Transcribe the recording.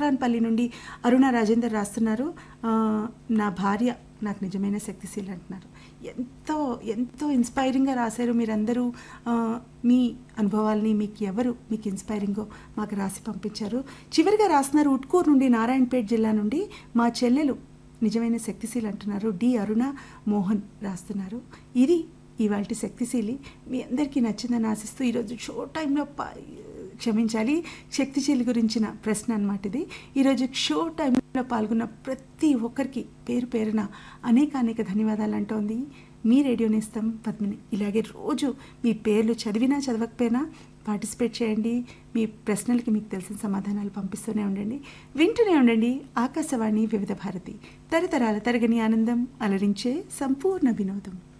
జక్రాన్పల్లి నుండి అరుణ రాజేందర్ రాస్తున్నారు ఆ, నా భార్య నాకు నిజమైన శక్తిశీలి అంటున్నారు ఎంతో ఎంతో ఇన్స్పైరింగ్గా రాశారు మీరందరూ ఆ, మీ అనుభవాల్ని మీకు ఎవరు మీకు ఇన్స్పైరింగో మాకు రాసి పంపించారు చివరిగా రాస్తున్నారు ఉట్కూరు నుండి నారాయణపేట జిల్లా నుండి మా చెల్లెలు నిజమైన శక్తిశీలి అంటున్నారు డి అరుణ మోహన్ రాస్తున్నారు ఇది ఇవాళ శక్తిశీలి మీ అందరికీ నచ్చిందని ఆశిస్తూ ఈరోజు షో టైంలో పా క్షమించాలి శక్తిశీలి గురించిన ప్రశ్న అనమాట ఇది ఈరోజు షో టైంలో పాల్గొన్న ప్రతి ఒక్కరికి పేరు పేరున అనేక అనేక ధన్యవాదాలు అంటోంది మీ రేడియో నేస్తం పద్మిని ఇలాగే రోజు మీ పేర్లు చదివినా చదవకపోయినా పార్టిసిపేట్ చేయండి మీ ప్రశ్నలకి మీకు తెలిసిన సమాధానాలు పంపిస్తూనే ఉండండి వింటూనే ఉండండి ఆకాశవాణి వివిధ భారతి తరతరాల తరగని ఆనందం అలరించే సంపూర్ణ వినోదం